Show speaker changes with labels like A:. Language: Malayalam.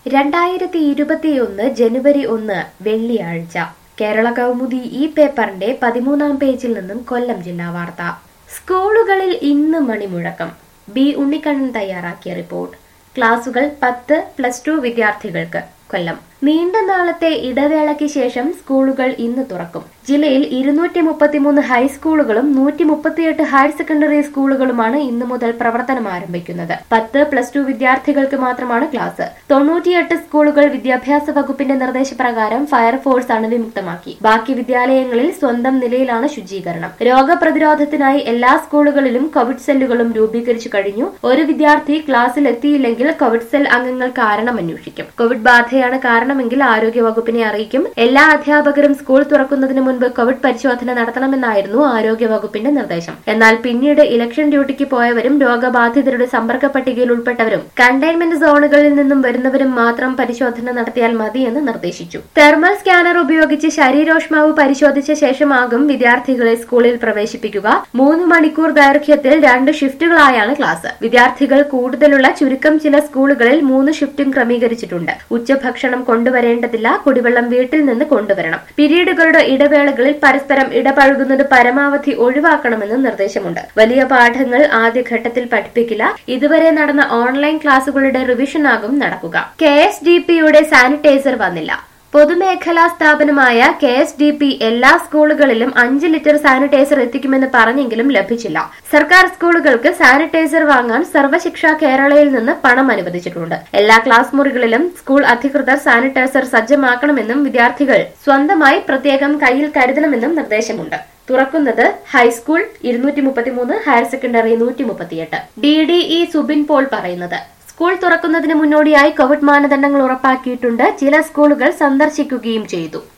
A: രണ്ടായിരത്തി ഇരുപത്തിയൊന്ന് ജനുവരി ഒന്ന് വെള്ളിയാഴ്ച കേരള കൗമുദി ഈ പേപ്പറിന്റെ പതിമൂന്നാം പേജിൽ നിന്നും കൊല്ലം ജില്ലാ വാർത്ത സ്കൂളുകളിൽ ഇന്ന് മണിമുഴക്കം ബി ഉണ്ണിക്കണ്ണൻ തയ്യാറാക്കിയ റിപ്പോർട്ട് ക്ലാസുകൾ പത്ത് പ്ലസ് ടു വിദ്യാർത്ഥികൾക്ക് കൊല്ലം നീണ്ട നാളത്തെ ഇടവേളയ്ക്ക് ശേഷം സ്കൂളുകൾ ഇന്ന് തുറക്കും ജില്ലയിൽ ഇരുന്നൂറ്റി മുപ്പത്തിമൂന്ന് ഹൈസ്കൂളുകളും നൂറ്റി മുപ്പത്തിയെട്ട് ഹയർ സെക്കൻഡറി സ്കൂളുകളുമാണ് ഇന്നു മുതൽ പ്രവർത്തനം ആരംഭിക്കുന്നത് പത്ത് പ്ലസ് ടു വിദ്യാർത്ഥികൾക്ക് മാത്രമാണ് ക്ലാസ് തൊണ്ണൂറ്റിയെട്ട് സ്കൂളുകൾ വിദ്യാഭ്യാസ വകുപ്പിന്റെ നിർദ്ദേശപ്രകാരം ഫയർഫോഴ്സ് അണുവിമുക്തമാക്കി ബാക്കി വിദ്യാലയങ്ങളിൽ സ്വന്തം നിലയിലാണ് ശുചീകരണം രോഗപ്രതിരോധത്തിനായി എല്ലാ സ്കൂളുകളിലും കോവിഡ് സെല്ലുകളും രൂപീകരിച്ചു കഴിഞ്ഞു ഒരു വിദ്യാർത്ഥി ക്ലാസ്സിൽ എത്തിയില്ലെങ്കിൽ കോവിഡ് സെൽ അംഗങ്ങൾ കാരണം അന്വേഷിക്കും കോവിഡ് ബാധയാണ് കാരണമെങ്കിൽ ആരോഗ്യ വകുപ്പിനെ അറിയിക്കും എല്ലാ അധ്യാപകരും സ്കൂൾ തുറക്കുന്നതിന് മുൻപ് കോവിഡ് പരിശോധന നടത്തണമെന്നായിരുന്നു ആരോഗ്യ വകുപ്പിന്റെ നിർദ്ദേശം എന്നാൽ പിന്നീട് ഇലക്ഷൻ ഡ്യൂട്ടിക്ക് പോയവരും രോഗബാധിതരുടെ സമ്പർക്ക പട്ടികയിൽ ഉൾപ്പെട്ടവരും കണ്ടെയ്ൻമെന്റ് സോണുകളിൽ നിന്നും വരുന്നവരും മാത്രം പരിശോധന നടത്തിയാൽ മതിയെന്ന് നിർദ്ദേശിച്ചു തെർമൽ സ്കാനർ ഉപയോഗിച്ച് ശരീരോഷ്മാവ് പരിശോധിച്ച ശേഷമാകും വിദ്യാർത്ഥികളെ സ്കൂളിൽ പ്രവേശിപ്പിക്കുക മൂന്ന് മണിക്കൂർ ദൈർഘ്യത്തിൽ രണ്ട് ഷിഫ്റ്റുകളായാണ് ക്ലാസ് വിദ്യാർത്ഥികൾ കൂടുതലുള്ള ചുരുക്കം ചില സ്കൂളുകളിൽ മൂന്ന് ഷിഫ്റ്റും ക്രമീകരിച്ചിട്ടുണ്ട് ഉച്ചഭക്ഷണം കൊണ്ടുവരേണ്ടതില്ല കുടിവെള്ളം വീട്ടിൽ നിന്ന് കൊണ്ടുവരണം പീരീഡുകളുടെ ഇടവേളകളിൽ പരസ്പരം ഇടപഴകുന്നത് പരമാവധി ഒഴിവാക്കണമെന്ന് നിർദ്ദേശമുണ്ട് വലിയ പാഠങ്ങൾ ആദ്യഘട്ടത്തിൽ പഠിപ്പിക്കില്ല ഇതുവരെ നടന്ന ഓൺലൈൻ ക്ലാസുകളുടെ റിവിഷനാകും നടക്കുക കെ എസ് ഡി പിയുടെ സാനിറ്റൈസർ വന്നില്ല പൊതുമേഖലാ സ്ഥാപനമായ കെ എസ് ഡി പി എല്ലാ സ്കൂളുകളിലും അഞ്ച് ലിറ്റർ സാനിറ്റൈസർ എത്തിക്കുമെന്ന് പറഞ്ഞെങ്കിലും ലഭിച്ചില്ല സർക്കാർ സ്കൂളുകൾക്ക് സാനിറ്റൈസർ വാങ്ങാൻ സർവശിക്ഷ കേരളയിൽ നിന്ന് പണം അനുവദിച്ചിട്ടുണ്ട് എല്ലാ ക്ലാസ് മുറികളിലും സ്കൂൾ അധികൃതർ സാനിറ്റൈസർ സജ്ജമാക്കണമെന്നും വിദ്യാർത്ഥികൾ സ്വന്തമായി പ്രത്യേകം കയ്യിൽ കരുതണമെന്നും നിർദ്ദേശമുണ്ട് തുറക്കുന്നത് ഹൈസ്കൂൾ ഇരുന്നൂറ്റി മുപ്പത്തിമൂന്ന് ഹയർ സെക്കൻഡറി നൂറ്റി മുപ്പത്തിയെട്ട് D D E Subin Paul പറയുന്നത് സ്കൂൾ തുറക്കുന്നതിന് മുന്നോടിയായി കോവിഡ് മാനദണ്ഡങ്ങൾ ഉറപ്പാക്കിയിട്ടുണ്ട് ചില സ്കൂളുകൾ സന്ദർശിക്കുകയും ചെയ്തു